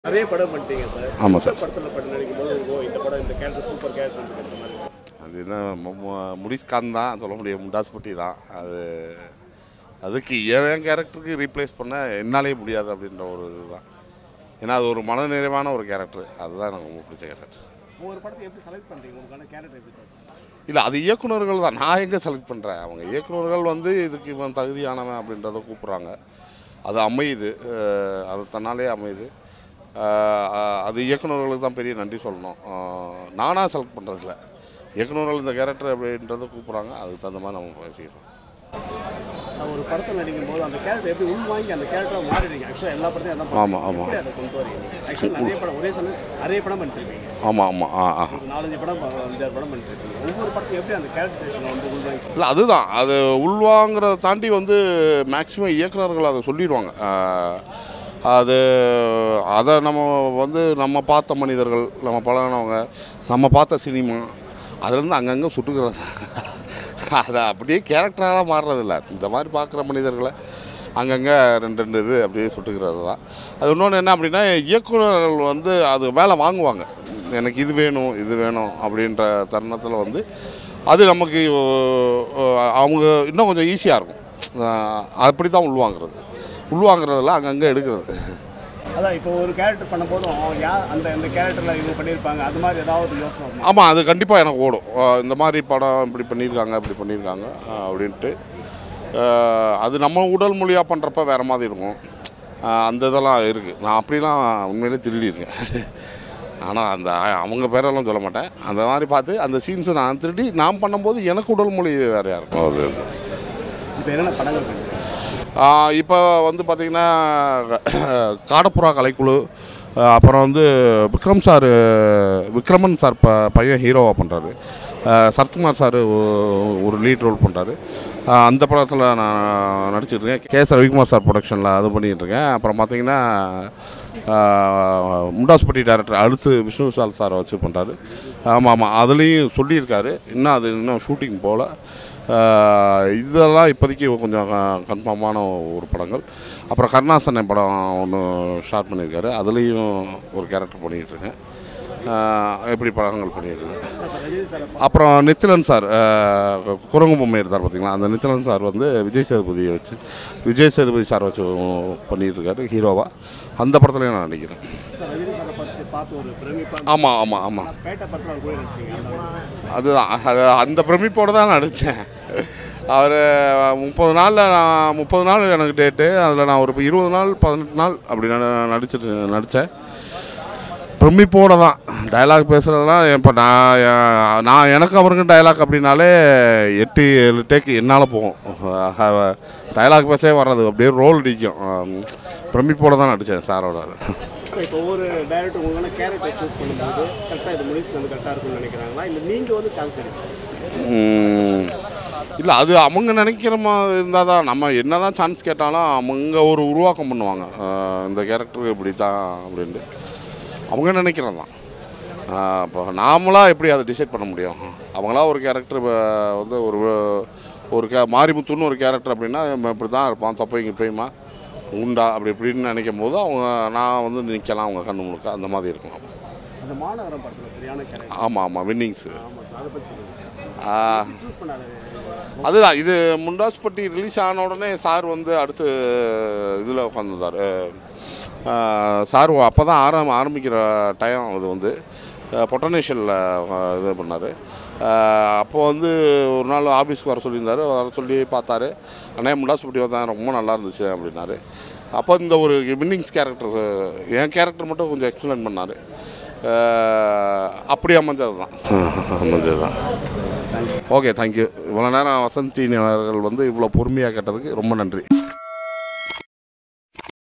நிறைய படம் பண்ணிட்டீங்க சார் ஆமாம் சார் படத்தில் படம் நடிக்கும் போது ஓ இந்த படம் இந்த கேரக்டர் சூப்பர் கேரக்டர் இருக்கிற மாதிரி அது என்ன மு- மு- முடிஸ்கான் தான் சொல்ல முடியும் முண்டாஸ்பட்டி தான் அது அதுக்கு என் கேரக்டருக்கு ரீப்ளேஸ் பண்ண என்னாலே முடியாது அப்படின்ற ஒரு இதுதான் ஏன்னா அது ஒரு மனநிறைவான ஒரு கேரக்டர் அதுதான் எனக்கு ரொம்ப பிடிச்ச கேரக்டர் ஒவ்வொரு படத்தை எப்படி செலக்ட் பண்ணுறீங்க உங்களுக்கான கேரக்டர் எப்படி சார் இல்லை அது இயக்குனர்கள் தான் நான் எங்கே செலக்ட் பண்ணுறேன் அவங்க இயக்குனர்கள் வந்து இதுக்கு இவன் தகுதியானவன் அப்படின்றத கூப்பிட்றாங்க அது அமையுது அஹ் அது தன்னாலே அமையுது அஹ் அஹ் அது இயக்குனர்களுக்கு தான் பெரிய நன்றி சொல்லணும் அஹ் நானாக செலக்ட் பண்ணுறதில்ல இயக்குனர்கள் இந்த கேரக்டர் அப்படின்றத கூப்பிட்றாங்க அதுக்கு தகுந்த மாதிரி நம்ம பேசிக்கிறோம் நான் ஒரு படத்தில் நடிக்கும் போது அந்த கேரக்டர் எப்படி உள்வாங்கி அந்த கேரக்டரை மாறிடுங்க ஆக்சுவலாக எல்லா படத்தையும் அதான் ஆமாம் ஆமாம் எப்படி அதை கொண்டு வரீங்க ஆக்சுவலாக நிறைய படம் ஒரே சமயம் நிறைய படம் பண்ணிருப்பீங்க ஆமாம் ஆமாம் ஆ ஆ ஒரு நாலஞ்சு படம் அஞ்சாறு படம் பண்ணிருப்பீங்க ஒவ்வொரு படத்தையும் எப்படி அந்த கேரக்டரைசேஷனை வந்து உள்வாங்கி இல்லை அதுதான் அது உள்வாங்கிறத தாண்டி வந்து மேக்ஸிமம் இயக்குனர்கள் அதை சொல்லிடுவாங்க ஆஹ் அது அதை நம்ம வந்து நம்ம பார்த்த மனிதர்கள் நம்ம பழகினவங்க நம்ம பார்த்த சினிமா அதுலேருந்து அங்கங்கே சுட்டுக்கிறது அதை அப்படியே கேரக்டராக மாறுறதில்ல இந்த மாதிரி பார்க்குற மனிதர்களை அங்கங்கே ரெண்டு ரெண்டு இது அப்படியே சுட்டுக்கிறது தான் அது இன்னொன்று என்ன அப்படின்னா இயக்குனர்கள் வந்து அது வேலை வாங்குவாங்க எனக்கு இது வேணும் இது வேணும் அப்படின்ற தருணத்தில் வந்து அது நமக்கு அஹ், அவங்க இன்னும் கொஞ்சம் ஈஸியாக இருக்கும் அஹ், அப்படி தான் உள்வாங்கிறது உள்வாங்கிறதெல்லாம் அங்கங்கே எடுக்கிறது அதான் இப்போ ஒரு கேரக்டர் பண்ணும்போதும் யார் அந்த இந்த கேரக்டரில் இவங்க பண்ணியிருப்பாங்க அது மாதிரி ஏதாவது யோசனை வருமா? ஆமாம் அது கண்டிப்பாக எனக்கு ஓடும் அஹ், இந்த மாதிரி படம் இப்படி பண்ணியிருக்காங்க இப்படி பண்ணியிருக்காங்க அஹ், அப்படின்ட்டு அஹ், அது நம்ம உடல் மொழியாக பண்ணுறப்ப வேறு மாதிரி இருக்கும் அஹ், அந்த இதெல்லாம் இருக்குது நான் அப்படிலாம் உண்மையிலே திருடியிருக்கேன் ஆனால் அந்த அவங்க பேரெல்லாம் சொல்ல மாட்டேன் அந்த மாதிரி பார்த்து அந்த சீன்ஸை நான் திருடி நான் பண்ணும்போது எனக்கு உடல் மொழி வேறையாக இருக்கும் அது இப்போ என்னென்ன படங்கள் பண்ணுறீங்க இப்போ வந்து பார்த்திங்கன்னா காடப்புறா கலைக்குழு ஆ, அப்புறம் வந்து விக்ரம் சார் விக்ரமன் சார் ப பையன் ஹீரோவாக பண்ணுறாரு சரத்குமார் சார் ஒரு லீட் ரோல் பண்ணுறாரு அந்த படத்தில் நான் நடிச்சிட்டு இருக்கேன் கே எஸ் ரவிக்குமார் சார் ப்ரொடக்ஷனில் அது பண்ணிகிட்டு இருக்கேன் அப்புறம் பார்த்தீங்கன்னா முண்டாஸ்பட்டி டேரக்டர் அடுத்து விஷ்ணு விஷால் சாரை வச்சு பண்ணுறாரு ஆமாம் ஆமாம் அதுலேயும் சொல்லியிருக்காரு இன்னும் அது இன்னும் ஷூட்டிங் போகல ஆஹ் இதெல்லாம் இப்போதைக்கு கொஞ்சம் கன்ஃபார்மான ஒரு படங்கள் அப்புறம் கருணாசனை படம் ஒன்று ஷார்ட் பண்ணியிருக்காரு அதுலேயும் ஒரு கேரக்டர் பண்ணிகிட்டு இருக்கேன் ஆஹ் இப்படி படங்கள் பண்ணியிருக்கேன் சார் இப்போ ரஜினி சார் அப்புறம் நித்திலன் சார் ஆஹ் குரங்கு பொம்மை எடுத்தார் பார்த்தீங்களா அந்த நித்திலன் சார் வந்து விஜய் சேதுபதியை வச்சு விஜய் சேதுபதி சார் வச்சு பண்ணிகிட்டு இருக்காரு ஹீரோவாக அந்த படத்துலையும் நான் நடிக்கிறேன் சார் ரஜினி சாரை பற்றி பார்த்து ஒரு பிரமிப்பாக ஆமாம் ஆமாம் ஆமாம் பேட்டை படத்தில் அவர் கூட நடிச்சிங்க அந்த அதுதான் அது அந்த பிரமிப்போடு தான் நடித்தேன் அவர் முப்பது நாளில் நான் முப்பது நாள் எனக்கு டேட்டு அதில் நான் ஒரு இருபது நாள் பதினெட்டு நாள் அப்படி ந- நடிச்சிட்டு நடித்தேன் பிரமிப்போடு தான் டயலாக் பேசுகிறதுலாம் இப்போ நான் எ- நான் எனக்கு அவருக்கும் டயலாக் அப்படின்னாலே எட்டு ஏழு டேக்கு என்னால் போகும் டயலாக் பேசவே வர்றது அப்படியே ரோல் அடிக்கும் பிரமிப்போடு தான் நடித்தேன் சாரோட அது சார் இப்போ ஒவ்வொரு டைரக்டர் உங்களுக்கான கேரக்டர் சூஸ் பண்ணும்போது கரெக்டாக இது முனிஸ்க்கு வந்து கரெக்டாக இருக்கும்னு நினைக்கிறாங்களா இல்லை நீங்கள் வந்து சான்ஸ் எடுக்கணும் இல்லை அது அவங்க நினைக்கிற மாதிரி இருந்தால் தான் நம்ம என்ன தான் சான்ஸ் கேட்டாலும் அவங்க ஒரு உருவாக்கம் பண்ணுவாங்க ஆஹ் இந்த கேரக்டர் இப்படி தான் அப்படின்ட்டு அவங்க நினைக்கிறது தான் ஆஹ் இப்போ நாமளாக எப்படி அதை டிசைட் பண்ண முடியும் அவங்களா ஒரு கேரக்டர் வந்து ஒரு ஒரு கே மாரிமுத்துன்னு ஒரு கேரக்டர் அப்படின்னா இவன் இப்படி தான் இருப்பான் தொப்பைங்க இப்பயுமா உண்டா அப்படி இப்படின்னு நினைக்கும் போது அவங்க நான் வந்து நிற்கலாம் அவங்க கண்ணு முழுக்க அந்த மாதிரி இருக்கலாம் அந்த மாநகரம் படத்தில் சரியான கேரக்டர் ஆமாம் ஆமாம் வின்னிங்ஸு ஆமாம் சார் அதை பற்றி சொல்லுங்கள் சார் சூஸ் பண்ணாரு அதுதான் இது முண்டாஸ்பட்டி ரிலீஸ் ஆன உடனே சார் வந்து அடுத்து இதில் உட்காந்துருந்தார் சார் அப்போ தான் ஆரம் ஆரம்பிக்கிற டைம் அது வந்து பொட்டனேஷியலில் இது பண்ணார் அப்போ வந்து ஒரு நாள் ஆஃபீஸ்க்கு வர சொல்லியிருந்தாரு வர சொல்லி பார்த்தாரு அண்ணே முண்டாஸ்பட்டி வந்தான் ரொம்ப நல்லா இருந்துச்சு அப்படின்னாரு அப்போ இந்த ஒரு வின்னிங்ஸ் கேரக்டர் என் கேரக்டர் மட்டும் கொஞ்சம் எக்ஸ்பிளைன் பண்ணார் அப்படி அமைஞ்சது தான் அமைஞ்சது தான் ஓகே தேங்க்யூ இவ்வளோ நேரம் வசந்தி அவர்கள் வந்து இவ்வளோ பொறுமையாக கேட்டதுக்கு ரொம்ப நன்றி